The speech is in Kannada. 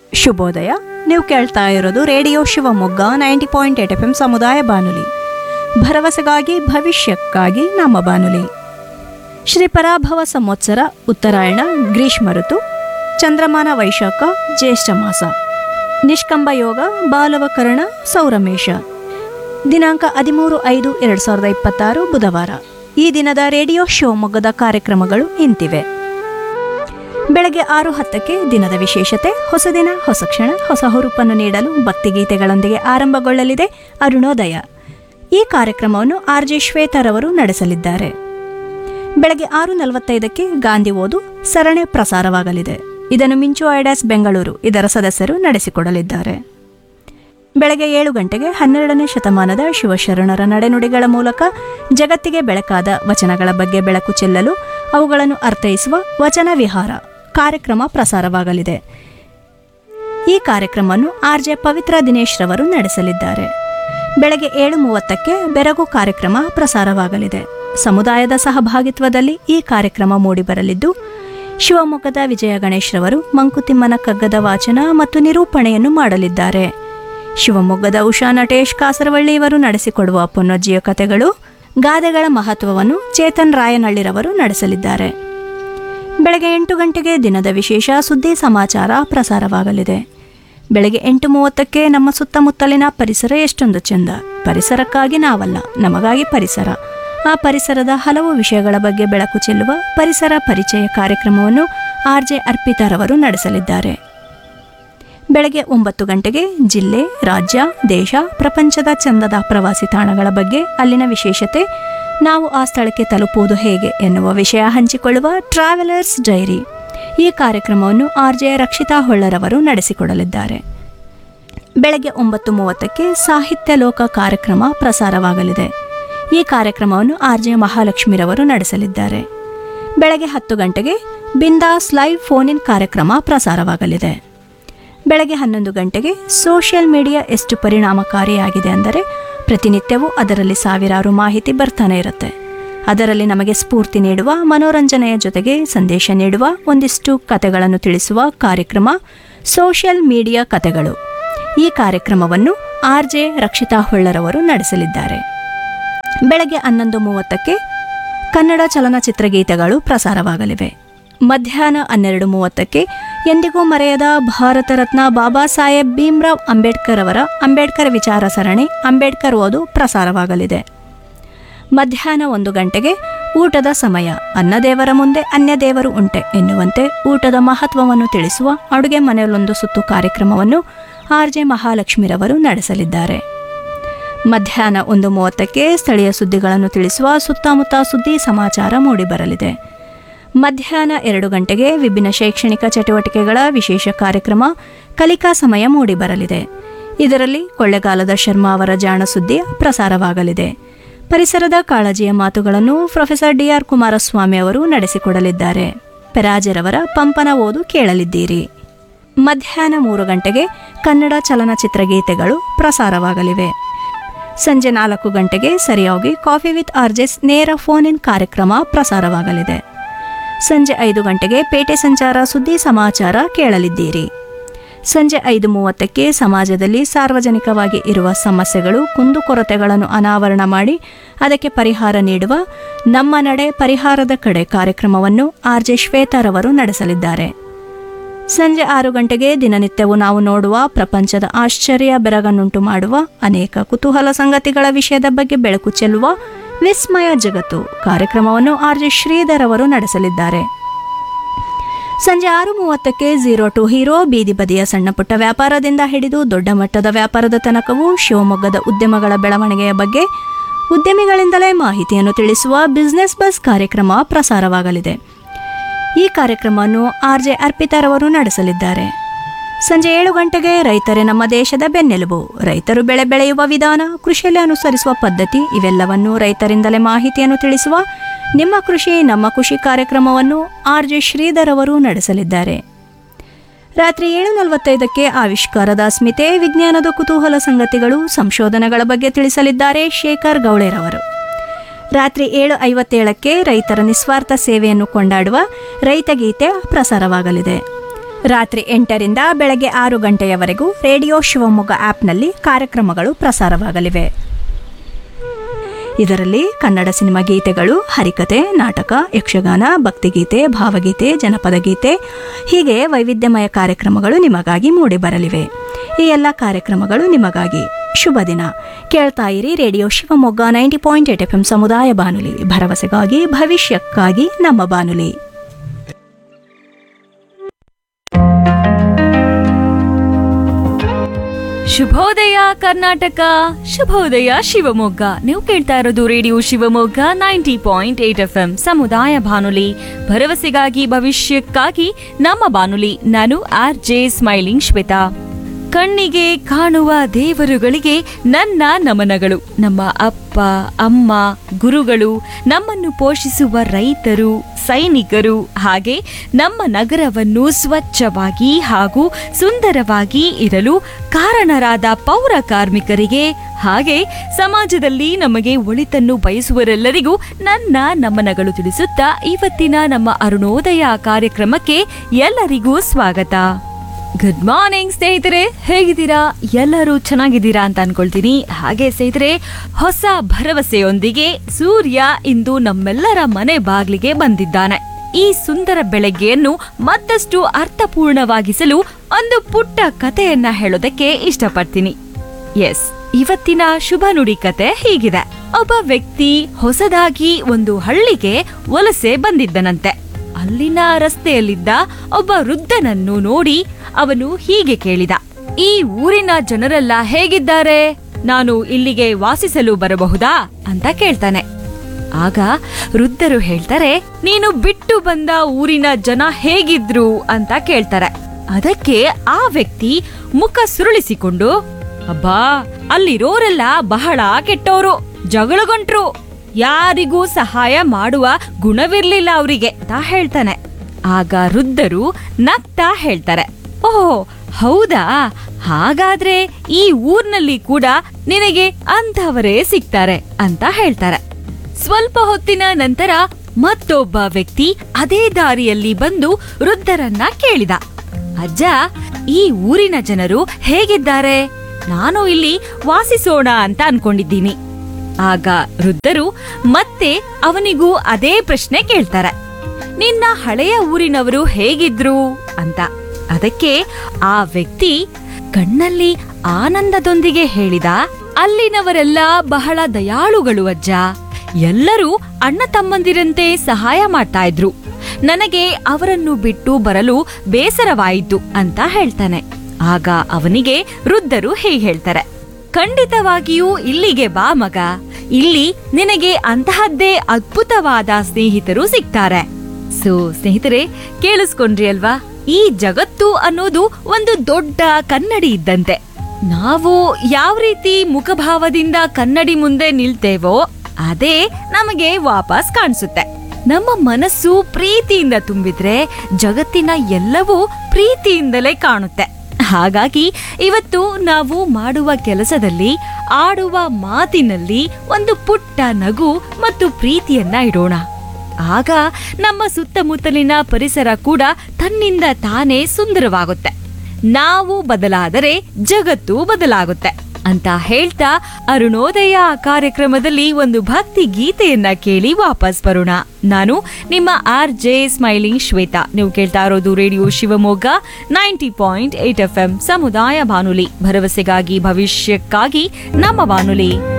ಶುಭೋದಯ ನೀವು ಕೇಳ್ತಾ ಇರೋದು radio Shivamogga ninety point eight F M ಸಮುದಾಯ ಬಾನುಲಿ ಭರವಸೆಗಾಗಿ ಭವಿಷ್ಯಕ್ಕಾಗಿ ನಮ್ಮ ಬಾನುಲಿ ಶ್ರೀ ಪರಾಭವ ಸಂವತ್ಸರ ಉತ್ತರಾಯಣ ಗ್ರೀಷ್ಮ ಋತು ಚಂದ್ರಮಾನ ವೈಶಾಖ ಜ್ಯೇಷ್ಠ ಮಾಸ ನಿಷ್ಕಂಬ ಯೋಗ ಬಾಲವಕರಣ ಸೌರಮೇಶ ದಿನಾಂಕ ಹದಿಮೂರು ಐದು ಎರಡು ಸಾವಿರದ ಇಪ್ಪತ್ತಾರು ಬುಧವಾರ ಈ ದಿನದ ರೇಡಿಯೋ ಶಿವಮೊಗ್ಗದ ಕಾರ್ಯಕ್ರಮಗಳು ಇಂತಿವೆ ಬೆಳಗ್ಗೆ ಆರು ಹತ್ತಕ್ಕೆ ದಿನದ ವಿಶೇಷತೆ ಹೊಸ ದಿನ ಹೊಸ ಕ್ಷಣ ಹೊಸ ಹುರುಪನ್ನು ನೀಡಲು ಭಕ್ತಿಗೀತೆಗಳೊಂದಿಗೆ ಆರಂಭಗೊಳ್ಳಲಿದೆ ಅರುಣೋದಯ ಈ ಕಾರ್ಯಕ್ರಮವನ್ನು ಆರ್ ಜೆ ಶ್ವೇತರವರು ನಡೆಸಲಿದ್ದಾರೆ ಬೆಳಗ್ಗೆ ಆರು ನಲವತ್ತೈದಕ್ಕೆ ಗಾಂಧಿ ಓದು ಸರಣಿ ಪ್ರಸಾರವಾಗಲಿದೆ ಇದನ್ನು ಮಿಂಚು ಐಡಾಸ್ ಬೆಂಗಳೂರು ಇದರ ಸದಸ್ಯರು ನಡೆಸಿಕೊಡಲಿದ್ದಾರೆ ಬೆಳಗ್ಗೆ ಏಳು ಗಂಟೆಗೆ ಹನ್ನೆರಡನೇ ಶತಮಾನದ ಶಿವಶರಣರ ನಡೆನುಡಿಗಳ ಮೂಲಕ ಜಗತ್ತಿಗೆ ಬೆಳಕಾದ ವಚನಗಳ ಬಗ್ಗೆ ಬೆಳಕು ಚೆಲ್ಲಲು ಅವುಗಳನ್ನು ಅರ್ಥೈಸುವ ವಚನ ವಿಹಾರ ಕಾರ್ಯಕ್ರಮ ಪ್ರಸಾರವಾಗಲಿದೆ ಈ ಕಾರ್ಯಕ್ರಮವನ್ನು ಆರ್ ಜೆ ಪವಿತ್ರ ದಿನೇಶ್ ರವರು ನಡೆಸಲಿದ್ದಾರೆ ಬೆಳಗ್ಗೆ ಏಳು ಮೂವತ್ತಕ್ಕೆ ಬೆರಗು ಕಾರ್ಯಕ್ರಮ ಪ್ರಸಾರವಾಗಲಿದೆ ಸಮುದಾಯದ ಸಹಭಾಗಿತ್ವದಲ್ಲಿ ಈ ಕಾರ್ಯಕ್ರಮ ಮೂಡಿಬರಲಿದ್ದು ಶಿವಮೊಗ್ಗದ ವಿಜಯ ಗಣೇಶ್ ರವರು ಮಂಕುತಿಮ್ಮನ ಕಗ್ಗದ ವಾಚನ ಮತ್ತು ನಿರೂಪಣೆಯನ್ನು ಮಾಡಲಿದ್ದಾರೆ ಶಿವಮೊಗ್ಗದ ಉಷಾ ನಟೇಶ್ ಕಾಸರವಳ್ಳಿ ಇವರು ನಡೆಸಿಕೊಡುವ ಪುನರ್ಜೀವ ಕಥೆಗಳು ಗಾದೆಗಳ ಮಹತ್ವವನ್ನು ಚೇತನ್ ರಾಯನಹಳ್ಳಿರವರು ನಡೆಸಲಿದ್ದಾರೆ ಬೆಳಗ್ಗೆ ಎಂಟು ಗಂಟೆಗೆ ದಿನದ ವಿಶೇಷ ಸುದ್ದಿ ಸಮಾಚಾರ ಪ್ರಸಾರವಾಗಲಿದೆ ಬೆಳಗ್ಗೆ ಎಂಟು ಮೂವತ್ತಕ್ಕೆ ನಮ್ಮ ಸುತ್ತಮುತ್ತಲಿನ ಪರಿಸರ ಎಷ್ಟೊಂದು ಚೆಂದ ಪರಿಸರಕ್ಕಾಗಿ ನಾವಲ್ಲ ನಮಗಾಗಿ ಪರಿಸರ ಆ ಪರಿಸರದ ಹಲವು ವಿಷಯಗಳ ಬಗ್ಗೆ ಬೆಳಕು ಚೆಲ್ಲುವ ಪರಿಸರ ಪರಿಚಯ ಕಾರ್ಯಕ್ರಮವನ್ನು ಆರ್ ಜೆ ಅರ್ಪಿತಾರವರು ನಡೆಸಲಿದ್ದಾರೆ ಬೆಳಗ್ಗೆ ಒಂಬತ್ತು ಗಂಟೆಗೆ ಜಿಲ್ಲೆ ರಾಜ್ಯ ದೇಶ ಪ್ರಪಂಚದ ಚಂದದ ಪ್ರವಾಸಿ ತಾಣಗಳ ಬಗ್ಗೆ ಅಲ್ಲಿನ ವಿಶೇಷತೆ ನಾವು ಆ ಸ್ಥಳಕ್ಕೆ ತಲುಪುವುದು ಹೇಗೆ ಎನ್ನುವ ವಿಷಯ ಹಂಚಿಕೊಳ್ಳುವ ಟ್ರಾವೆಲರ್ಸ್ ಡೈರಿ ಈ ಕಾರ್ಯಕ್ರಮವನ್ನು ಆರ್ ಜೆ ರಕ್ಷಿತಾ ಹೊಳ್ಳರವರು ನಡೆಸಿಕೊಡಲಿದ್ದಾರೆ ಬೆಳಗ್ಗೆ ಒಂಬತ್ತು ಮೂವತ್ತಕ್ಕೆ ಸಾಹಿತ್ಯ ಲೋಕ ಕಾರ್ಯಕ್ರಮ ಪ್ರಸಾರವಾಗಲಿದೆ ಈ ಕಾರ್ಯಕ್ರಮವನ್ನು ಆರ್ ಜೆ ಮಹಾಲಕ್ಷ್ಮಿರವರು ನಡೆಸಲಿದ್ದಾರೆ ಬೆಳಗ್ಗೆ ಹತ್ತು ಗಂಟೆಗೆ ಬಿಂದಾಸ್ ಲೈವ್ ಫೋನ್ ಇನ್ ಕಾರ್ಯಕ್ರಮ ಪ್ರಸಾರವಾಗಲಿದೆ ಬೆಳಗ್ಗೆ ಹನ್ನೊಂದು ಗಂಟೆಗೆ ಸೋಷಿಯಲ್ ಮೀಡಿಯಾ ಎಷ್ಟು ಪರಿಣಾಮಕಾರಿಯಾಗಿದೆ ಅಂದರೆ ಪ್ರತಿನಿತ್ಯವೂ ಅದರಲ್ಲಿ ಸಾವಿರಾರು ಮಾಹಿತಿ ಬರ್ತಾನೆ ಇರುತ್ತೆ ಅದರಲ್ಲಿ ನಮಗೆ ಸ್ಫೂರ್ತಿ ನೀಡುವ ಮನೋರಂಜನೆಯ ಜೊತೆಗೆ ಸಂದೇಶ ನೀಡುವ ಒಂದಿಷ್ಟು ಕಥೆಗಳನ್ನು ತಿಳಿಸುವ ಕಾರ್ಯಕ್ರಮ ಸೋಷಿಯಲ್ ಮೀಡಿಯಾ ಕಥೆಗಳು ಈ ಕಾರ್ಯಕ್ರಮವನ್ನು ಆರ್ ಜೆ ರಕ್ಷಿತಾ ಹೊಳ್ಳರವರು ನಡೆಸಲಿದ್ದಾರೆ ಬೆಳಗ್ಗೆ ಹನ್ನೊಂದು ಮೂವತ್ತಕ್ಕೆ ಕನ್ನಡ ಚಲನಚಿತ್ರ ಗೀತೆಗಳು ಪ್ರಸಾರವಾಗಲಿವೆ ಮಧ್ಯಾಹ್ನ ಹನ್ನೆರಡು ಮೂವತ್ತಕ್ಕೆ ಎಂದಿಗೂ ಮರೆಯದ ಭಾರತ ರತ್ನ ಬಾಬಾ ಸಾಹೇಬ್ ಭೀಮ್ರಾವ್ ಅಂಬೇಡ್ಕರ್ ಅವರ ಅಂಬೇಡ್ಕರ್ ವಿಚಾರ ಸರಣಿ ಅಂಬೇಡ್ಕರ್ ಓದು ಪ್ರಸಾರವಾಗಲಿದೆ ಮಧ್ಯಾಹ್ನ ಒಂದು ಗಂಟೆಗೆ ಊಟದ ಸಮಯ ಅನ್ನದೇವರ ಮುಂದೆ ಅನ್ಯದೇವರು ಉಂಟೆ ಎನ್ನುವಂತೆ ಊಟದ ಮಹತ್ವವನ್ನು ತಿಳಿಸುವ ಅಡುಗೆ ಮನೆಯಲ್ಲೊಂದು ಸುತ್ತು ಕಾರ್ಯಕ್ರಮವನ್ನು ಆರ್ ಜೆ ಮಹಾಲಕ್ಷ್ಮಿರವರು ನಡೆಸಲಿದ್ದಾರೆ ಮಧ್ಯಾಹ್ನ ಒಂದು ಮೂವತ್ತಕ್ಕೆ ಸ್ಥಳೀಯ ಸುದ್ದಿಗಳನ್ನು ತಿಳಿಸುವ ಸುತ್ತಮುತ್ತ ಸುದ್ದಿ ಸಮಾಚಾರ ಮೂಡಿಬರಲಿದೆ ಮಧ್ಯಾಹ್ನ ಎರಡು ಗಂಟೆಗೆ ವಿಭಿನ್ನ ಶೈಕ್ಷಣಿಕ ಚಟುವಟಿಕೆಗಳ ವಿಶೇಷ ಕಾರ್ಯಕ್ರಮ ಕಲಿಕಾ ಸಮಯ ಮೂಡಿಬರಲಿದೆ ಇದರಲ್ಲಿ ಕೊಳ್ಳೆಗಾಲದ ಶರ್ಮಾ ಅವರ ಜಾಣ ಸುದ್ದಿ ಪ್ರಸಾರವಾಗಲಿದೆ ಪರಿಸರದ ಕಾಳಜಿಯ ಮಾತುಗಳನ್ನು ಪ್ರೊಫೆಸರ್ ಡಿಆರ್ ಕುಮಾರಸ್ವಾಮಿ ಅವರು ನಡೆಸಿಕೊಡಲಿದ್ದಾರೆ ಪೆರಾಜರವರ ಪಂಪನ ಓದು ಕೇಳಲಿದ್ದೀರಿ ಮಧ್ಯಾಹ್ನ ಮೂರು ಗಂಟೆಗೆ ಕನ್ನಡ ಚಲನಚಿತ್ರ ಗೀತೆಗಳು ಪ್ರಸಾರವಾಗಲಿವೆ ಸಂಜೆ ನಾಲ್ಕು ಗಂಟೆಗೆ ಸರಿಯಾಗಿ ಕಾಫಿ ವಿತ್ ಆರ್ಜೆಸ್ ನೇರ ಫೋನ್ ಇನ್ ಕಾರ್ಯಕ್ರಮ ಪ್ರಸಾರವಾಗಲಿದೆ ಸಂಜೆ ಐದು ಗಂಟೆಗೆ ಪೇಟೆ ಸಂಚಾರ ಸುದ್ದಿ ಸಮಾಚಾರ ಕೇಳಲಿದ್ದೀರಿ ಸಂಜೆ ಐದು ಮೂವತ್ತಕ್ಕೆ ಸಮಾಜದಲ್ಲಿ ಸಾರ್ವಜನಿಕವಾಗಿ ಇರುವ ಸಮಸ್ಯೆಗಳು ಕುಂದುಕೊರತೆಗಳನ್ನು ಅನಾವರಣ ಮಾಡಿ ಅದಕ್ಕೆ ಪರಿಹಾರ ನೀಡುವ ನಮ್ಮ ನಡೆ ಪರಿಹಾರದ ಕಡೆ ಕಾರ್ಯಕ್ರಮವನ್ನು ಆರ್ ಜೆ ಶ್ವೇತಾರವರು ನಡೆಸಲಿದ್ದಾರೆ ಸಂಜೆ ಆರು ಗಂಟೆಗೆ ದಿನನಿತ್ಯವೂ ನಾವು ನೋಡುವ ಪ್ರಪಂಚದ ಆಶ್ಚರ್ಯ ಬೆರಗನ್ನುಂಟು ಮಾಡುವ ಅನೇಕ ಕುತೂಹಲ ಸಂಗತಿಗಳ ವಿಷಯದ ಬಗ್ಗೆ ಬೆಳಕು ಚೆಲ್ಲುವ ವಿಸ್ಮಯ ಜಗತ್ತು ಕಾರ್ಯಕ್ರಮವನ್ನು ಆರ್ ಜೆ ಶ್ರೀಧರ್ ಅವರು ನಡೆಸಲಿದ್ದಾರೆ ಸಂಜೆ ಆರು ಮೂವತ್ತಕ್ಕೆ ಝೀರೋ ಟು ಹೀರೋ ಬೀದಿ ಬದಿಯ ಸಣ್ಣ ಪುಟ್ಟ ವ್ಯಾಪಾರದಿಂದ ಹಿಡಿದು ದೊಡ್ಡ ಮಟ್ಟದ ವ್ಯಾಪಾರದ ತನಕವೂ ಶಿವಮೊಗ್ಗದ ಉದ್ಯಮಗಳ ಬೆಳವಣಿಗೆಯ ಬಗ್ಗೆ ಉದ್ಯಮಿಗಳಿಂದಲೇ ಮಾಹಿತಿಯನ್ನು ತಿಳಿಸುವ ಬಿಸ್ನೆಸ್ ಬಸ್ ಕಾರ್ಯಕ್ರಮ ಪ್ರಸಾರವಾಗಲಿದೆ ಈ ಕಾರ್ಯಕ್ರಮವನ್ನು ಆರ್ ಜೆ ಅರ್ಪಿತಾರವರು ನಡೆಸಲಿದ್ದಾರೆ ಸಂಜೆ ಏಳು ಗಂಟೆಗೆ ರೈತರೇ ನಮ್ಮ ದೇಶದ ಬೆನ್ನೆಲುಬು ರೈತರು ಬೆಳೆ ಬೆಳೆಯುವ ವಿಧಾನ ಕೃಷಿಯಲ್ಲಿ ಅನುಸರಿಸುವ ಪದ್ಧತಿ ಇವೆಲ್ಲವನ್ನು ರೈತರಿಂದಲೇ ಮಾಹಿತಿಯನ್ನು ತಿಳಿಸುವ ನಿಮ್ಮ ಕೃಷಿ ನಮ್ಮ ಖುಷಿ ಕಾರ್ಯಕ್ರಮವನ್ನು ಆರ್ ಜೆ ಶ್ರೀಧರ್ ಅವರು ನಡೆಸಲಿದ್ದಾರೆ ರಾತ್ರಿ ಏಳು ನಲವತ್ತೈದಕ್ಕೆ ಆವಿಷ್ಕಾರದ ಅಸ್ಮಿತೆ ವಿಜ್ಞಾನದ ಕುತೂಹಲ ಸಂಗತಿಗಳು ಸಂಶೋಧನೆಗಳ ಬಗ್ಗೆ ತಿಳಿಸಲಿದ್ದಾರೆ ಶೇಖರ್ ಗೌಳೆರವರು ರಾತ್ರಿ ಏಳು ಐವತ್ತೇಳಕ್ಕೆ ರೈತರ ನಿಸ್ವಾರ್ಥ ಸೇವೆಯನ್ನು ಕೊಂಡಾಡುವ ರೈತಗೀತೆ ಪ್ರಸಾರವಾಗಲಿದೆ ರಾತ್ರಿ ಎಂಟರಿಂದ ಬೆಳಗ್ಗೆ ಆರು ಗಂಟೆಯವರೆಗೂ ರೇಡಿಯೋ ಶಿವಮೊಗ್ಗ ಆ್ಯಪ್ನಲ್ಲಿ ಕಾರ್ಯಕ್ರಮಗಳು ಪ್ರಸಾರವಾಗಲಿವೆ ಇದರಲ್ಲಿ ಕನ್ನಡ ಸಿನಿಮಾ ಗೀತೆಗಳು ಹರಿಕತೆ ನಾಟಕ ಯಕ್ಷಗಾನ ಭಕ್ತಿಗೀತೆ ಭಾವಗೀತೆ ಜನಪದ ಗೀತೆ ಹೀಗೆ ವೈವಿಧ್ಯಮಯ ಕಾರ್ಯಕ್ರಮಗಳು ನಿಮಗಾಗಿ ಮೂಡಿಬರಲಿವೆ ಈ ಎಲ್ಲ ಕಾರ್ಯಕ್ರಮಗಳು ನಿಮಗಾಗಿ ಶುಭ ದಿನ ಕೇಳ್ತಾ ಇರಿ radio Shivamogga ninety point eight F M ಸಮುದಾಯ ಬಾನುಲಿ ಭರವಸೆಗಾಗಿ ಭವಿಷ್ಯಕ್ಕಾಗಿ ನಮ್ಮ ಬಾನುಲಿ ಶುಭೋದಯ ಕರ್ನಾಟಕ ಶುಭೋದಯ ಶಿವಮೊಗ್ಗ ನೀವು ಕೇಳ್ತಾ ಇರೋದು radio Shivamogga ninety point eight F M ಸಮುದಾಯ ಬಾನುಲಿ ಭರವಸೆಗಾಗಿ ಭವಿಷ್ಯಕ್ಕಾಗಿ ನಮ್ಮ ಬಾನುಲಿ ನಾನು ಆರ್ ಜೆ ಸ್ಮೈಲಿಂಗ್ ಶ್ವೇತಾ ಕಣ್ಣಿಗೆ ಕಾಣುವ ದೇವರುಗಳಿಗೆ ನನ್ನ ನಮನಗಳು ನಮ್ಮ ಅಪ್ಪ ಅಮ್ಮ ಗುರುಗಳು ನಮ್ಮನ್ನು ಪೋಷಿಸುವ ರೈತರು ಸೈನಿಕರು ಹಾಗೆ ನಮ್ಮ ನಗರವನ್ನು ಸ್ವಚ್ಛವಾಗಿ ಹಾಗೂ ಸುಂದರವಾಗಿ ಇರಲು ಕಾರಣರಾದ ಪೌರ ಕಾರ್ಮಿಕರಿಗೆ ಹಾಗೆ ಸಮಾಜದಲ್ಲಿ ನಮಗೆ ಒಳಿತನ್ನು ಬಯಸುವರೆಲ್ಲರಿಗೂ ನನ್ನ ನಮನಗಳು ತಿಳಿಸುತ್ತಾ ಇವತ್ತಿನ ನಮ್ಮ ಅರುಣೋದಯ ಕಾರ್ಯಕ್ರಮಕ್ಕೆ ಎಲ್ಲರಿಗೂ ಸ್ವಾಗತ ಗುಡ್ ಮಾರ್ನಿಂಗ್ ಸ್ನೇಹಿತರೆ ಹೇಗಿದ್ದೀರಾ ಎಲ್ಲರೂ ಚೆನ್ನಾಗಿದ್ದೀರಾ ಅಂತ ಅನ್ಕೊಳ್ತೀನಿ ಹಾಗೆ ಸ್ನೇಹಿತರೆ ಹೊಸ ಭರವಸೆಯೊಂದಿಗೆ ಸೂರ್ಯ ಇಂದು ನಮ್ಮೆಲ್ಲರ ಮನೆ ಬಾಗ್ಲಿಗೆ ಬಂದಿದ್ದಾನೆ ಈ ಸುಂದರ ಬೆಳಗ್ಗೆಯನ್ನು ಮತ್ತಷ್ಟು ಅರ್ಥಪೂರ್ಣವಾಗಿಸಲು ಒಂದು ಪುಟ್ಟ ಕಥೆಯನ್ನ ಹೇಳೋದಕ್ಕೆ ಇಷ್ಟಪಡ್ತೀನಿ ಎಸ್ ಇವತ್ತಿನ ಶುಭ ನುಡಿ ಕತೆ ಹೀಗಿದೆ ಒಬ್ಬ ವ್ಯಕ್ತಿ ಹೊಸದಾಗಿ ಒಂದು ಹಳ್ಳಿಗೆ ವಲಸೆ ಬಂದಿದ್ದನಂತೆ ಅಲ್ಲಿನ ರಸ್ತೆಯಲ್ಲಿದ್ದ ಒಬ್ಬ ವೃದ್ಧನನ್ನು ನೋಡಿ ಅವನು ಹೀಗೆ ಕೇಳಿದ ಈ ಊರಿನ ಜನರೆಲ್ಲ ಹೇಗಿದ್ದಾರೆ ನಾನು ಇಲ್ಲಿಗೆ ವಾಸಿಸಲು ಬರಬಹುದಾ ಅಂತ ಕೇಳ್ತಾನೆ ಆಗ ವೃದ್ಧರು ಹೇಳ್ತಾರೆ ನೀನು ಬಿಟ್ಟು ಬಂದ ಊರಿನ ಜನ ಹೇಗಿದ್ರು ಅಂತ ಕೇಳ್ತಾರೆ ಅದಕ್ಕೆ ಆ ವ್ಯಕ್ತಿ ಮುಖ ಸುರುಳಿಸಿಕೊಂಡು ಅಬ್ಬಾ ಅಲ್ಲಿರೋರೆಲ್ಲ ಬಹಳ ಕೆಟ್ಟೋರು ಜಗಳಗೊಂಟ್ರು ಯಾರಿಗೂ ಸಹಾಯ ಮಾಡುವ ಗುಣವಿರ್ಲಿಲ್ಲ ಅವರಿಗೆ ಅಂತ ಹೇಳ್ತಾನೆ ಆಗ ವೃದ್ಧರು ನಗ್ತಾ ಹೇಳ್ತಾರೆ ಓಹೋ ಹೌದಾ ಹಾಗಾದ್ರೆ ಈ ಊರ್ನಲ್ಲಿ ಕೂಡ ನಿನಗೆ ಅಂಥವರೇ ಸಿಗ್ತಾರೆ ಅಂತ ಹೇಳ್ತಾರೆ ಸ್ವಲ್ಪ ಹೊತ್ತಿನ ನಂತರ ಮತ್ತೊಬ್ಬ ವ್ಯಕ್ತಿ ಅದೇ ದಾರಿಯಲ್ಲಿ ಬಂದು ವೃದ್ಧರನ್ನ ಕೇಳಿದ ಅಜ್ಜ ಈ ಊರಿನ ಜನರು ಹೇಗಿದ್ದಾರೆ ನಾನು ಇಲ್ಲಿ ವಾಸಿಸೋಣ ಅಂತ ಅನ್ಕೊಂಡಿದ್ದೀನಿ ಆಗ ವೃದ್ಧರು ಮತ್ತೆ ಅವನಿಗೂ ಅದೇ ಪ್ರಶ್ನೆ ಕೇಳ್ತಾರೆ ನಿನ್ನ ಹಳೆಯ ಊರಿನವರು ಹೇಗಿದ್ರು ಅಂತ ಅದಕ್ಕೆ ಆ ವ್ಯಕ್ತಿ ಕಣ್ಣಲ್ಲಿ ಆನಂದದೊಂದಿಗೆ ಹೇಳಿದ ಅಲ್ಲಿನವರೆಲ್ಲ ಬಹಳ ದಯಾಳುಗಳು ಅಜ್ಜ ಎಲ್ಲರೂ ಅಣ್ಣ ತಮ್ಮಂದಿರಂತೆ ಸಹಾಯ ಮಾಡ್ತಾ ಇದ್ರು ನನಗೆ ಅವರನ್ನು ಬಿಟ್ಟು ಬರಲು ಬೇಸರವಾಯಿತು ಅಂತ ಹೇಳ್ತಾನೆ ಆಗ ಅವನಿಗೆ ವೃದ್ಧರು ಹೀಗೆ ಹೇಳ್ತಾರೆ ಖಂಡಿತವಾಗಿಯೂ ಇಲ್ಲಿಗೆ ಬಾ ಮಗ ಇಲ್ಲಿ ನಿನಗೆ ಅಂತಹದ್ದೇ ಅದ್ಭುತವಾದ ಸ್ನೇಹಿತರು ಸಿಗ್ತಾರೆ ಸೊ ಸ್ನೇಹಿತರೆ ಕೇಳಿಸ್ಕೊಂಡ್ರಿ ಅಲ್ವಾ ಈ ಜಗತ್ತು ಅನ್ನೋದು ಒಂದು ದೊಡ್ಡ ಕನ್ನಡಿ ಇದ್ದಂತೆ ನಾವು ಯಾವ ರೀತಿ ಮುಖಭಾವದಿಂದ ಕನ್ನಡಿ ಮುಂದೆ ನಿಲ್ತೇವೋ ಅದೇ ನಮಗೆ ವಾಪಸ್ ಕಾಣಿಸುತ್ತೆ ನಮ್ಮ ಮನಸ್ಸು ಪ್ರೀತಿಯಿಂದ ತುಂಬಿದ್ರೆ ಜಗತ್ತಿನ ಎಲ್ಲವೂ ಪ್ರೀತಿಯಿಂದಲೇ ಕಾಣುತ್ತೆ ಹಾಗಾಗಿ ಇವತ್ತು ನಾವು ಮಾಡುವ ಕೆಲಸದಲ್ಲಿ ಆಡುವ ಮಾತಿನಲ್ಲಿ ಒಂದು ಪುಟ್ಟ ನಗು ಮತ್ತು ಪ್ರೀತಿಯನ್ನ ಇಡೋಣ ಆಗ ನಮ್ಮ ಸುತ್ತಮುತ್ತಲಿನ ಪರಿಸರ ಕೂಡ ತನ್ನಿಂದ ತಾನೇ ಸುಂದರವಾಗುತ್ತೆ ನಾವು ಬದಲಾದರೆ ಜಗತ್ತು ಬದಲಾಗುತ್ತೆ ಅಂತ ಹೇಳ್ತಾ ಅರುಣೋದಯ ಕಾರ್ಯಕ್ರಮದಲ್ಲಿ ಒಂದು ಭಕ್ತಿ ಗೀತೆಯನ್ನ ಕೇಳಿ ವಾಪಸ್ ಬರೋಣ ನಾನು ನಿಮ್ಮ ಆರ್ ಜೆ ಸ್ಮೈಲಿಂಗ್ ಶ್ವೇತಾ ನೀವು ಕೇಳ್ತಾ ಇರೋದು radio Shivamogga ninety point eight F M ಸಮುದಾಯ ಬಾನುಲಿ ಭರವಸೆಗಾಗಿ ಭವಿಷ್ಯಕ್ಕಾಗಿ ನಮ್ಮ ಬಾನುಲಿ